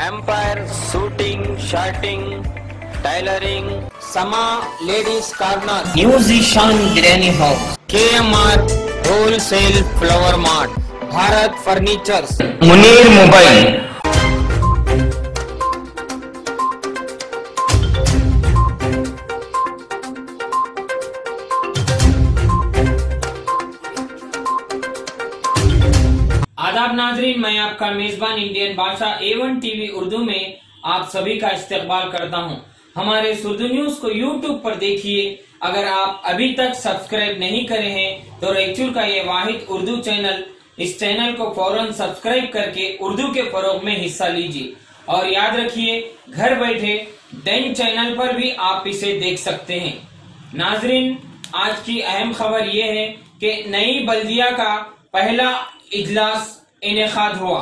Empire shooting shirting tailoring ಸಮಾ ladies corner news Eshan biryani house KMR wholesale flower mart Bharat furnitures Munir mobile आदाब नाजरीन मैं आपका मेजबान इंडियन बादशाह एवन टीवी उर्दू में आप सभी का इस्तेकबाल करता हूं। हमारे उर्दू न्यूज को यूट्यूब पर देखिए अगर आप अभी तक सब्सक्राइब नहीं करे हैं तो रायचूर का ये वाहिद उर्दू चैनल इस चैनल को फौरन सब्सक्राइब करके उर्दू के फरोग में हिस्सा लीजिए और याद रखिए घर बैठे डेन चैनल पर भी आप इसे देख सकते हैं नाजरीन आज की अहम खबर ये है कि नई बल्दिया का पहला इजलास इनेकाद हुआ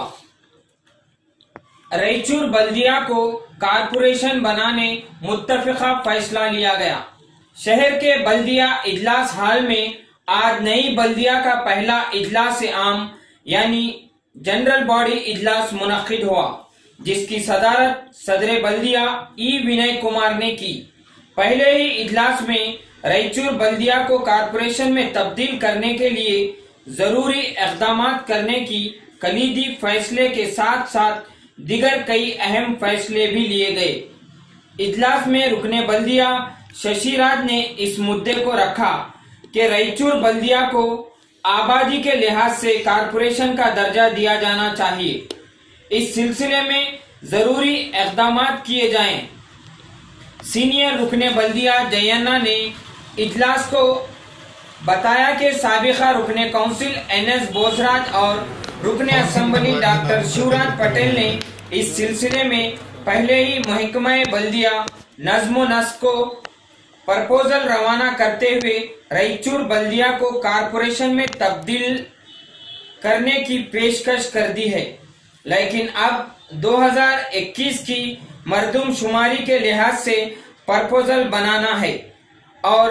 रायचूर बल्दिया को कारपोरेशन बनाने मुत्तफिका फैसला लिया गया शहर के बल्दिया इजलास हाल में आज नई बल्दिया का पहला इजलास आम यानी जनरल बॉडी इजलास मुनद हुआ जिसकी सदारत सदर बल्दिया ई विनय कुमार ने की पहले ही इजलास में रायचूर बल्दिया को कारपोरेशन में तब्दील करने के लिए जरूरी इकदाम करने की कलीदी फैसले के साथ साथ दिगर कई अहम फैसले भी लिए गए इजलास में रुकने बल्दिया शशिराज ने इस मुद्दे को रखा कि रायचूर बल्दिया को आबादी के लिहाज से कारपोरेशन का दर्जा दिया जाना चाहिए इस सिलसिले में जरूरी इकदाम किए जाएं। सीनियर रुकने बल्दिया जयन्ना ने इजलास को बताया कि सबका रुकने काउंसिल एन एस बोसराज और रुकने असम्बली डॉक्टर शिवराज पटेल ने इस सिलसिले में पहले ही महकमा बल्दिया नज्म नस्क को प्रपोजल रवाना करते हुए रायचूर बल्दिया को कारपोरेशन में तब्दील करने की पेशकश कर दी है लेकिन अब 2021 की मरदूम शुमारी के लिहाज से प्रपोजल बनाना है और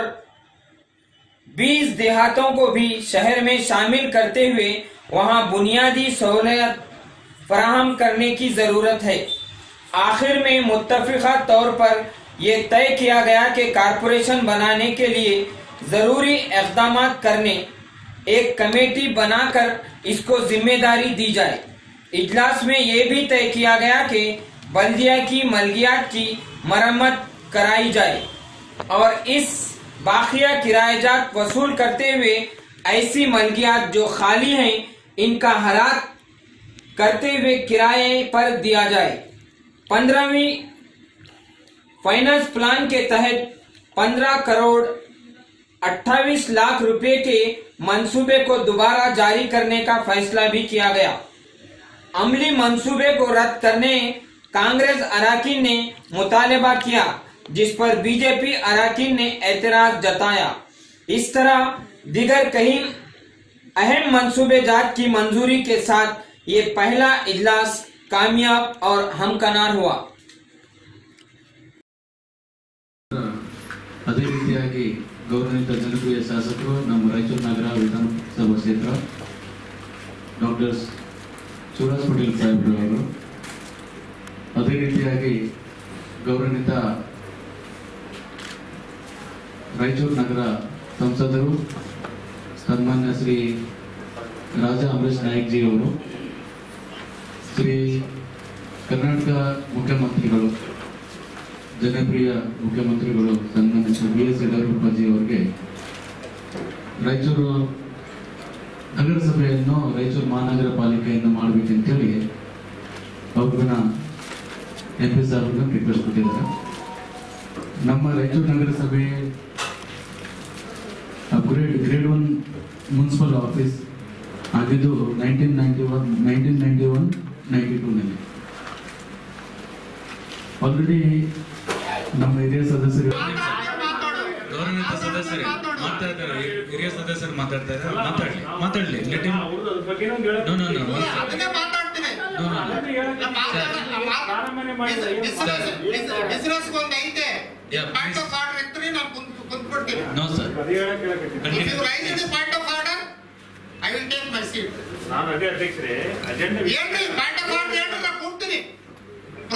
20 देहातों को भी शहर में शामिल करते हुए वहां बुनियादी सहूलियत फराहम करने की जरूरत है आखिर में मुत्तफिका तौर पर यह तय किया गया कि कारपोरेशन बनाने के लिए जरूरी इकदाम करने एक कमेटी बनाकर इसको जिम्मेदारी दी जाए इजलास में यह भी तय किया गया कि बल्दिया की मलगियात की मरम्मत कराई जाए और इस बाकिया किराएजात वसूल करते हुए ऐसी मलगियात जो खाली हैं इनका हलाक करते हुए किराए पर दिया जाए पंद्रहवीं फाइनेंस प्लान के तहत पंद्रह करोड़ 28 लाख रुपए के मंसूबे को दोबारा जारी करने का फैसला भी किया गया अमली मंसूबे को रद्द करने कांग्रेस अराकीन ने मुतालबा किया जिस पर बीजेपी अराकीन ने एतराज जताया इस तरह दिगर कई अहम मंसूबे जात की मंजूरी के साथ ये पहला इजलास कामयाब और हमकनार हुआ ಅದೇ ರೀತಿಯಾಗಿ ಗೌರವಿತ ಜನಪ್ರಿಯ ಶಾಸಕರು ನಮ್ಮ ರಾಯಚೂರು ನಗರ ವಿಧಾನಸಭಾ ಕ್ಷೇತ್ರ ಡಾಕ್ಟರ್ ಶಿವರಾಜ್ ಪಟೇಲ್ ಸಾಹೇಬ್ರವರು ಅದೇ ರೀತಿಯಾಗಿ ಗೌರವಿತ ರಾಯಚೂರು ನಗರ ಸಂಸದರು ಸನ್ಮಾನ್ಯ ಶ್ರೀ ರಾಜಾ ಅಮರೇಶ್ ನಾಯಕ್ ಜಿ ಅವರು ಶ್ರೀ ಕರ್ನಾಟಕ ಮುಖ್ಯಮಂತ್ರಿಗಳು ಜನಪ್ರಿಯ ಮುಖ್ಯಮಂತ್ರಿಗಳು ಸನ್ಮಾನ್ಯ ಶ್ರೀ ಬಿ ಎಸ್ ಯಡಿಯೂರಪ್ಪಜಿ ಅವರಿಗೆ ರಾಯಚೂರು ನಗರಸಭೆಯನ್ನು ರಾಯಚೂರು ಮಹಾನಗರ ಪಾಲಿಕೆಯನ್ನು ಮಾಡಬೇಕಂತೇಳಿ ಅವ್ರನ್ನ ಎಂ ಪಿ ಸಾಹೇಬ್ರನ್ನ ರಿಕ್ವೆಸ್ಟ್ ಕೊಟ್ಟಿದ್ದಾರೆ ನಮ್ಮ ರಾಯಚೂರು ನಗರಸಭೆ grade grade one municipal office ಆಗಿದ್ದು nineteen ninety one nineteen ninety one ninety ಟೂನಲ್ಲಿ ಆಲ್ರೆಡಿ ನಮ್ಮ ಹಿರಿಯ ಸದಸ್ಯರು ಗೌರವಿತ ಸದಸ್ಯರು ಮಾಡ್ತಾ ಇದ್ದಾರೆ ಹಿರಿಯ ಸದಸ್ಯರು ಮಾತಾಡ್ತಾ ಇದ್ದಾರೆ ಮಾತಾಡ್ಲಿ ಮಾತಾಡ್ಲಿ let him no no no ಅದನ್ನೇ ಮಾತಾಡ್ತೀನಿ ನೋ ನೋ ಬಿಸಿನೆಸ್ ಒಂದು ಐತೆ Yeah, point please. Of order ಇದ್ರೆ ನಾನು ಕುಂತ್ ಕುಂತ್ಬಿಡ್ತೀನಿ no sir if you raise in point of order I will take my seat ನಾನು ಅದೇ ಅಧ್ಯಕ್ಷರೇ ಅಜೆಂಡಾ ಏನ್ರಿ ಪಾಯಿಂಟ್ ಆಫ್ ಆರ್ಡರ್ ಹೇಳ್ರಿ ನಾನು ಕೂಗ್ತೀನಿ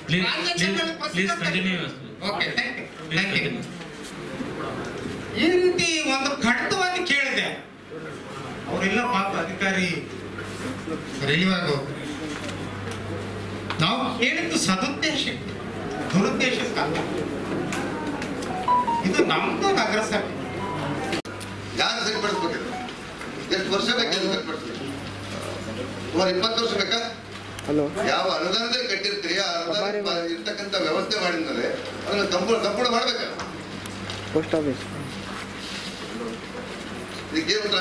ಪ್ಲೀಸ್ Transaction ನಲ್ಲಿ ಪ್ಲೀಸ್ ಪ್ರಸ್ತುತ continue okay thank you thank you ಈ ರೀತಿ ಒಂದು ಖಂಡಿತವಾಗಿ ಕೇಳಿದೆ ಅವರೆಲ್ಲ ಪಾಪ ಅಧಿಕಾರಿ ರಿಲೀವ್ ಆಗೋರು ನಾವು ಕೇಳಿದ್ದು ಸದುದ್ದೇಶಕ್ಕೆ ದುರುದ್ದೇಶಕ್ಕಲ್ಲ ಇದು ನಮ್ದು ನಗರಸಭೆ ಯಾರು ಸರಿಪಡಿಸ್ಬೇಕಿದೆ ಎಷ್ಟು ವರ್ಷ ಬೇಕಾದ್ರೆ ಸರಿಪಡಿಸ್ಬೇಕು ಸುಮಾರು ಇಪ್ಪತ್ತು ವರ್ಷ ಬೇಕಾ ಯಾವ ಅನುದಾನದಲ್ಲಿ ಕಟ್ಟಿರ್ತೀರಿ ಆ ಅನುದಾನ ಇರ್ತಕ್ಕಂಥ ವ್ಯವಸ್ಥೆ ಮಾಡಿದ್ಮೇಲೆ ಅದನ್ನ ಸಂಪೂರ್ಣ ಸಂಪೂರ್ಣ ಮಾಡ್ಬೇಕಲ್ಲ ಪೋಸ್ಟ್ ಆಫೀಸ್ ಇದಕ್ಕೇನುಂಟ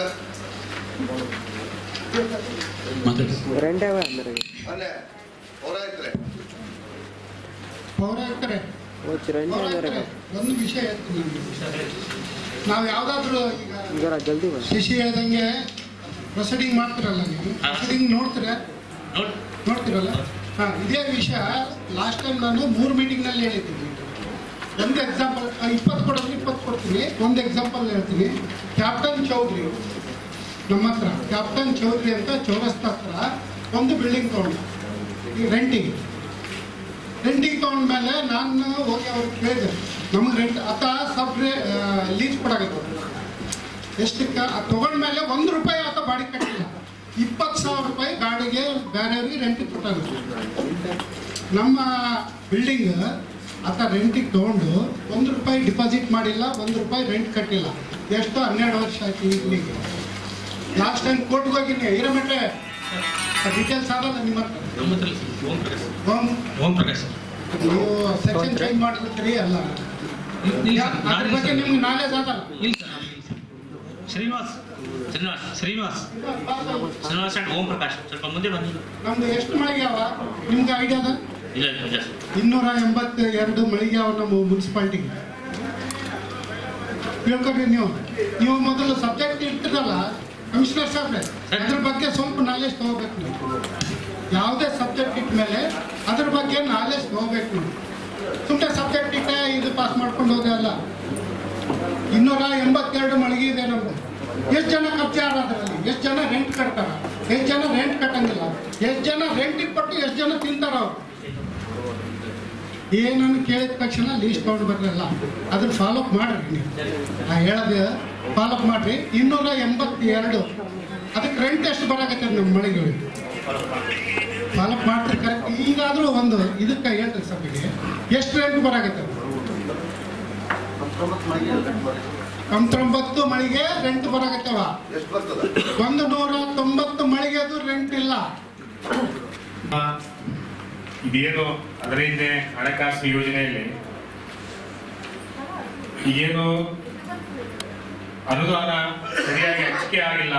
ಮಾತಾಡಿ రెండే అందరికి ಅಲ್ಲೇ ಪೌರಾಯಿತ್ರೆ ಪೌರಾಯುಕ್ತರೇ వచ్చి రెండే ಪೌರಾಯುಕ್ತರೇ అందరికి ಒಂದು ವಿಷಯ ಹೇಳ್ತೀನಿ ನಿಮ್ಗೆ. ನಾವು ಯಾವ್ದಾದ್ರು ಈಗ జరా జల్దీ ಬನ್ನಿ ಶಿಶಿ ಹೇಳ್ದಂಗೆ ಪ್ರೊಸೀಡಿಂಗ್ ಮಾಡ್ತಿರಲ್ಲ ನೀವು ಹಾ. ಪ್ರೊಸೀಡಿಂಗ್ ನೋಡ್ತೀರಾ ನೋಡ್ ನೋಡ್ತಿರಲ್ಲ ಹಾ ಇದೇ ವಿಷಯ ಲಾಸ್ಟ್ ಟೈಮ್ ನಾನು ಮೂರು ಮೀಟಿಂಗ್ನಲ್ಲಿ ಹೇಳಿದ್ದೀನಿ ಒಂದು ಎಕ್ಸಾಂಪಲ್ ಇಪ್ಪತ್ತು ಕೊಡೋದು ಇಪ್ಪತ್ತು ಕೊಡ್ತೀನಿ ಒಂದು ಎಕ್ಸಾಂಪಲ್ ಹೇಳ್ತೀನಿ ಕ್ಯಾಪ್ಟನ್ ಚೌಧರಿ ನಮ್ಮ ಹತ್ರ ಕ್ಯಾಪ್ಟನ್ ಚೌಧರಿ ಅಂತ ಚೌರಸ್ತಾ ಹತ್ರ ಒಂದು ಬಿಲ್ಡಿಂಗ್ ತೊಗೊಂಡು ಈ ರೆಂಟಿಗೆ ರೆಂಟಿಗೆ ತೊಗೊಂಡ್ಮೇಲೆ ನಾನು ಹೋಗಿ ಅವ್ರಿಗೆ ಕೇಳಿದೆ ನಮ್ಗೆ ರೆಂಟ್ ಆತ ಸಬ್ ಲೀಸ್ ಕೊಡಾಗತ್ತೆ ಎಷ್ಟಕ್ಕೆ ಅದು ತಗೊಂಡ್ಮೇಲೆ ಒಂದು ರೂಪಾಯಿ ಆತ ಬಾಡಿಗೆ ಕಟ್ಟಿಲ್ಲ ಇಪ್ಪತ್ತು ಸಾವಿರ ರೂಪಾಯಿ ಗಾಡಿಗೆ ಬೇರೆಯವ್ರಿಗೆ ರೆಂಟಿಗೆ ಕೊಟ್ಟಾಗುತ್ತೆ ನಮ್ಮ ಬಿಲ್ಡಿಂಗ್ ಆತ ರೆಂಟಿಗೆ ತೊಗೊಂಡು ಒಂದು ರೂಪಾಯಿ ಡಿಪಾಸಿಟ್ ಮಾಡಿಲ್ಲ ಒಂದು ರೂಪಾಯಿ ರೆಂಟ್ ಕಟ್ಟಿಲ್ಲ ಎಷ್ಟು ಹನ್ನೆರಡು ವರ್ಷ ಆಯ್ತು ಇಲ್ಲಿಗೆ ಲಾಸ್ಟ್ ಟೈಮ್ ಕೋರ್ಟ್ಗೆ ಹೋಗಿನಿ ಹಿರಮಟ್ಟೆ ಡೀಟೇಲ್ಸ್ ಆಗಲ್ಲ ನಿಮ್ಮ ಹತ್ರ ನಮ್ಮ ಹತ್ರ ಇಲ್ಲ ಸರ್. ಓಂ ಪ್ರಕಾಶ್ ಓಂ ಓಂ ಪ್ರಕಾಶ್ ನೀವು ಸೆಕ್ಷನ್ ಚೇಂಜ್ ಮಾಡಿರ್ತೀರಿ ಅಲ್ಲ ಅದ್ರ ಬಗ್ಗೆ ನಿಮ್ಗೆ ನಾಲೆಜ್ ಆಗಲ್ಲ ಇಲ್ಲ ಸರ್ ನಮ್ಗೆ ಇಲ್ಲ ಸರ್. ಶ್ರೀನಿವಾಸ್ ಶ್ರೀನಿವಾಸ್ ಶ್ರೀನಿವಾಸ್ ಶ್ರೀನಿವಾಸ್ ಅಂಡ್ ಓಂ ಪ್ರಕಾಶ್ ಸ್ವಲ್ಪ ಮುಂದೆ ಬನ್ನಿ ನಮ್ದು ಎಷ್ಟು ಮಳಿಗ್ಯಾವ ನಿಮ್ಗೆ ಐಡಿಯಾ ಅದ ಇಲ್ಲ ಇಲ್ಲ ಜಾಸ್ತಿ ಇನ್ನೂರ ಎಂಬತ್ತ ಎರಡು ಮಳಿಗ್ಯಾವ ನಮ್ಮ ಮುನ್ಸಿಪಾಲ್ಟಿಗೆ ತಿಳ್ಕೊರಿ ನೀವು ನೀವು ಮೊದಲು ಸಬ್ಜೆಕ್ಟ್ ಇರ್ತಿರಲ್ಲ ಕಮಿಷನರ್ ಸಾಹೇಬ್ರೆ ಅದ್ರ ಬಗ್ಗೆ ಸ್ವಲ್ಪ ನಾಲೆಜ್ ತಗೋಬೇಕು ನೀವು ಯಾವುದೇ ಸಬ್ಜೆಕ್ಟ್ ಇಟ್ಟ ಮೇಲೆ ಅದ್ರ ಬಗ್ಗೆ ನಾಲೆಜ್ ತಗೋಬೇಕು ನೀವು ಸುಮ್ಮನೆ ಸಬ್ಜೆಕ್ಟ್ ಇಟ್ಟೆ ಇದು ಪಾಸ್ ಮಾಡ್ಕೊಂಡು ಹೋದೆ ಅಲ್ಲ ಇನ್ನೂರ ಎಂಬತ್ತೆರಡು ಮಳಿಗೆ ಇದೆ ನಮ್ದು ಎಷ್ಟು ಜನ ಕಬ್ಜಾರ ಅದರಲ್ಲಿ ಎಷ್ಟು ಜನ ರೆಂಟ್ ಕಟ್ತಾರ ಎಷ್ಟು ಜನ ರೆಂಟ್ ಕಟ್ಟಂಗಿಲ್ಲ ಎಷ್ಟು ಜನ ರೆಂಟಿಗೆ ಕೊಟ್ಟು ಎಷ್ಟು ಜನ ತಿಂತಾರ ಅವ್ರು ಏನನ್ನು ಕೇಳಿದ ತಕ್ಷಣ ಲೀಸ್ಟ್ ತೊಗೊಂಡು ಬರಲಿಲ್ಲ ಅದನ್ನ ಫಾಲೋಅಪ್ ಮಾಡ್ರಿ ನೀವು ನಾ ಹೇಳೋದು ಫಾಲೋಅಪ್ ಮಾಡ್ರಿ ಇನ್ನೂರ ಎಂಬತ್ತೆರಡು ಅದಕ್ಕೆ ರೆಂಟ್ ಎಷ್ಟು ಬರಾಕತ್ತೆ ನಮ್ಮ ಮಳಿಗೆಗಳಿಗೆ ಫಾಲೋಅಪ್ ಮಾಡ್ತೀರಿ ಕರೆಕ್ಟ್ ಈಗಾದರೂ ಒಂದು ಇದಕ್ಕೆ ಹೇಳ್ರಿ ಸಭೆಗೆ ಎಷ್ಟು ರೆಂಟ್ ಬರಾಕತ್ತೆ ತೊಂಬತ್ತು ಮಳಿಗೆ ರೆಂಟ್ ಬರಾಕತ್ತವ ಎಷ್ಟು ಬರ್ತದ ಒಂದು ನೂರ ತೊಂಬತ್ತು ಮಳಿಗೆದು ರೆಂಟ್ ಇಲ್ಲ ಇದೇನು ಅದರ ಹಿಂದೆ ಹಣಕಾಸು ಯೋಜನೆಯಲ್ಲಿ ಈಗೇನು ಅನುದಾನ ಸರಿಯಾಗಿ ಹಂಚಿಕೆ ಆಗಿಲ್ಲ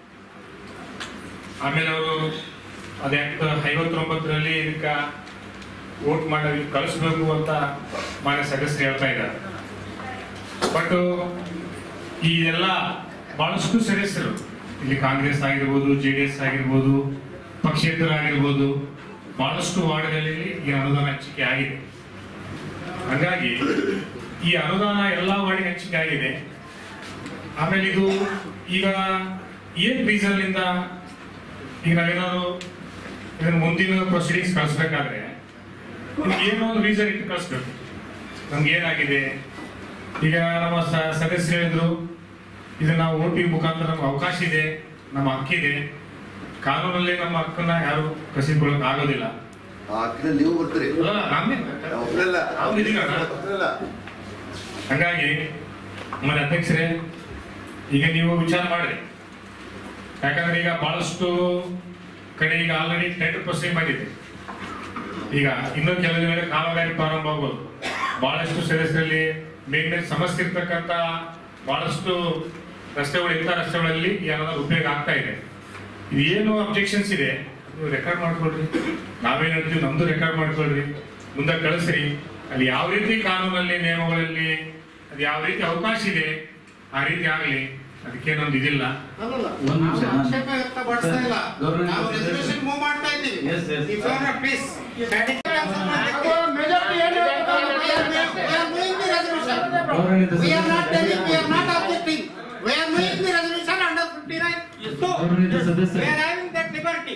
ಆಮೇಲೆ ಅವರು ಅದ್ಯಾಕ್ಟ್ ಐವತ್ತೊಂಬತ್ತರಲ್ಲಿ ಇದಕ್ಕ ವೋಟ್ ಮಾಡಿ ಕಳಿಸ್ಬೇಕು ಅಂತ ಮಾನ್ಯ ಸದಸ್ಯರು ಹೇಳ್ತಾ ಇದ್ದಾರೆ ಬಟ್ ಈ ಎಲ್ಲ ಬಹಳಷ್ಟು ಸದಸ್ಯರು ಇಲ್ಲಿ ಕಾಂಗ್ರೆಸ್ ಆಗಿರ್ಬೋದು ಜೆ ಡಿ ಎಸ್ ಆಗಿರ್ಬೋದು ಪಕ್ಷೇತರಾಗಿರ್ಬೋದು ಬಹಳಷ್ಟು ವಾರ್ಡ್ಗಳಲ್ಲಿ ಈ ಅನುದಾನ ಹಂಚಿಕೆ ಆಗಿದೆ ಹಾಗಾಗಿ ಈ ಅನುದಾನ ಎಲ್ಲ ವಾರ್ಡಿಗೆ ಹಂಚಿಕೆ ಆಗಿದೆ ಆಮೇಲೆ ಇದು ಈಗ ಏನ್ ರೀಸನ್ ಇಂದ ಈಗ ನಾವೇನಾದ್ರು ಇದನ್ನ ಮುಂದಿನ ಪ್ರೊಸೀಡಿಂಗ್ಸ್ ಕಳಿಸ್ಬೇಕಾದ್ರೆ ಇದಕ್ಕೆ ಏನೋ ಒಂದು ರೀಸನ್ ಇಟ್ಟು ಕಳಿಸ್ಬೇಕು ನಮ್ಗೆ ಏನಾಗಿದೆ ಈಗ ನಮ್ಮ ಸ- ಸದಸ್ಯರು ಹೇಳಿದ್ರು ಇದನ್ನ ಓ ಟಿ ಮುಖಾಂತರ ನಮ್ಗೆ ಅವಕಾಶ ಇದೆ ನಮ್ಮ ಹಕ್ಕಿದೆ ಕಾನೂನಲ್ಲಿ ನಮ್ಮ ಹಕ್ಕನ್ನ ಯಾರು ಕಸಿದುಕೊಳ್ಳಕ್ ಆಗೋದಿಲ್ಲ ಆ ಅಕ್ಕಿನಲ್ಲಿ ನೀವು ಬರ್ತೀರಿ ಅಲ್ಲ, ನಮ್ದೇ ಒಬ್ಬರಲ್ಲ ಅವ್ರು ಇದೀರಲ್ಲ? ಒಬ್ಬರಲ್ಲ ಹಾಗಾಗಿ ಮನೆ ಅಧ್ಯಕ್ಷರೇ ಈಗ ನೀವು ವಿಚಾರ ಮಾಡ್ರಿ ಯಾಕಂದ್ರೆ ಈಗ ಬಹಳಷ್ಟು ಕಡೆ ಈಗ ಆಲ್ರೆಡಿ ಟೆಂಡರ್ ಪ್ರೊಸೀಡ್ ಮಾಡಿದೆ ಈಗ ಇನ್ನೂ ಕೆಲವು ದಿನ ಕಾಮಗಾರಿ ಪ್ರಾರಂಭ ಆಗ್ಬೋದು ಬಹಳಷ್ಟು ಸದಸ್ಯರಲ್ಲಿ ಮೇನ್ ಸಮಸ್ಯೆ ಇರ್ತಕ್ಕಂಥ ಬಹಳಷ್ಟು ರಸ್ತೆಗಳು ಇಂಥ ರಸ್ತೆಗಳಲ್ಲಿ ಈ ಅನ್ನೋದು ಉಪಯೋಗ ಆಗ್ತಾ ಇದೆ ಇದು ಏನು ಅಬ್ಜೆಕ್ಷನ್ಸ್ ಇದೆ ನೀವು ರೆಕಾರ್ಡ್ ಮಾಡ್ಕೊಳ್ರಿ ನಾವೇನ್ ಹೇಳ್ತೀವಿ ನಮ್ದು ರೆಕಾರ್ಡ್ ಮಾಡ್ಕೊಳ್ರಿ ಮುಂದೆ ಕಳಿಸ್ರಿ ಅಲ್ಲಿ ಯಾವ ರೀತಿ ಕಾನೂನಲ್ಲಿ ನಿಯಮಗಳಲ್ಲಿ ಅದು ಯಾವ ರೀತಿ ಅವಕಾಶ ಇದೆ ಆ ರೀತಿ ಆಗಲಿ ಅದಕ್ಕೇನೊಂದು ಇದಿಲ್ಲ ಅಲ್ಲಲ್ಲ ಒಂದು ನಿಮಿಷ, ನಾವು ನಾನು- ಆಕ್ಷೇಪ ವ್ಯಕ್ತಪಡಿಸ್ತಾ ಇಲ್ಲ ಗೌರವ ನಾವು ರೆಸಲ್ಯೂಷನ್ ಮೂವ್ ಮಾಡ್ತಾ ಇದ್ದೀವಿ Yes, yes. If you are please. ಅದು majority ಏನ್ ಹೇಳ್ತದೆ? We are we are moving the resolution. ಗೌರವಾನ್ವಿತ We are not ಸದಸ್ಯರೇ, telling, we are not objecting. We are moving the resolution under 59. So, ಗೌರವಾನ್ವಿತ we ಸದಸ್ಯರೇ are having that liberty.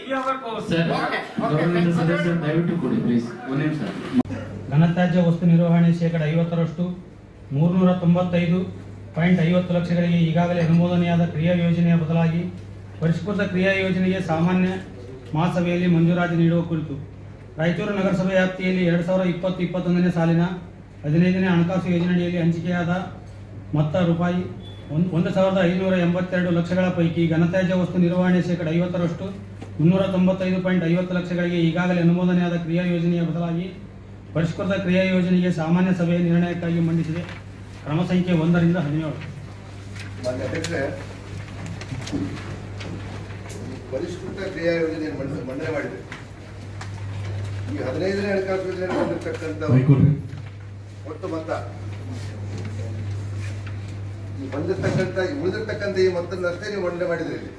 Sir ಗೌರವಿತ ಸದಸ್ಯರು ದಯವಿಟ್ಟು ಕೊಡಿ ಪ್ಲೀಸ್ ಒಂದು ನಿಮಿಷ ಘನತ್ಯಾಜ್ಯ ವಸ್ತು ನಿರ್ವಹಣೆ ಶೇಕಡ ಐವತ್ತರಷ್ಟು ಮೂರ್ನೂರ ತೊಂಬತ್ತೈದು ಪಾಯಿಂಟ್ ಐವತ್ತು ಲಕ್ಷಗಳಿಗೆ ಈಗಾಗಲೇ ಅನುಮೋದನೆಯಾದ ಕ್ರಿಯಾ ಯೋಜನೆಯ ಬದಲಾಗಿ ಪರಿಷ್ಕೃತ ಕ್ರಿಯಾ ಯೋಜನೆಗೆ ಸಾಮಾನ್ಯ ಮಹಾಸಭೆಯಲ್ಲಿ ಮಂಜೂರಾತಿ ನೀಡುವ ಕುರಿತು ರಾಯಚೂರು ನಗರಸಭೆ ವ್ಯಾಪ್ತಿಯಲ್ಲಿ ಎರಡು ಸಾವಿರದ ಇಪ್ಪತ್ತು ಇಪ್ಪತ್ತೊಂದನೇ ಸಾಲಿನ ಹದಿನೈದನೇ ಹಣಕಾಸು ಯೋಜನೆಯಡಿಯಲ್ಲಿ ಹಂಚಿಕೆಯಾದ ಮೊತ್ತ ರೂಪಾಯಿ ಒಂದು ಒಂದು ಸಾವಿರದ ಐನೂರ ಎಂಬತ್ತೆರಡು ಲಕ್ಷಗಳ ಪೈಕಿ ಘನತ್ಯಾಜ್ಯ ವಸ್ತು ನಿರ್ವಹಣೆ ಶೇಕಡ ಐವತ್ತರಷ್ಟು ಮುನ್ನೂರ ತೊಂಬತ್ತೈದು ಪಾಯಿಂಟ್ ಐವತ್ತು ಲಕ್ಷಗಳಿಗೆ ಈಗಾಗಲೇ ಅನುಮೋದನೆಯಾದ ಕ್ರಿಯಾ ಯೋಜನೆಯ ಬದಲಾಗಿ ಪರಿಷ್ಕೃತ ಕ್ರಿಯಾ ಯೋಜನೆಗೆ ಸಾಮಾನ್ಯ ಸಭೆಯ ನಿರ್ಣಯಕ್ಕಾಗಿ ಮಂಡಿಸಿದೆ ಕ್ರಮ ಸಂಖ್ಯೆ ಒಂದರಿಂದ ಹದಿನೇಳು ಮಾನ್ಯ ಅಧ್ಯಕ್ಷರೇ ಪರಿಷ್ಕೃತ ಕ್ರಿಯಾ ಯೋಜನೆ ಮಂಡನೆ ಮಂಡನೆ ಮಾಡಿದೆ ಈ ಹದಿನೈದನೇ ಹಣಕಾಸು ಯೋಜನೆ ಬಂದಿರತಕ್ಕಂಥ ಬೈಕೊಡ್ರಿ. ಒಟ್ಟು ಮೊತ್ತ ಈ ಬಂದಿರತಕ್ಕಂಥ ಈ ಉಳಿದಿರ್ತಕ್ಕಂಥ ಈ ಮೊತ್ತದಷ್ಟೇ ನೀವು ಮಂಡನೆ ಮಾಡಿದ್ರಿ ಇಲ್ಲಿ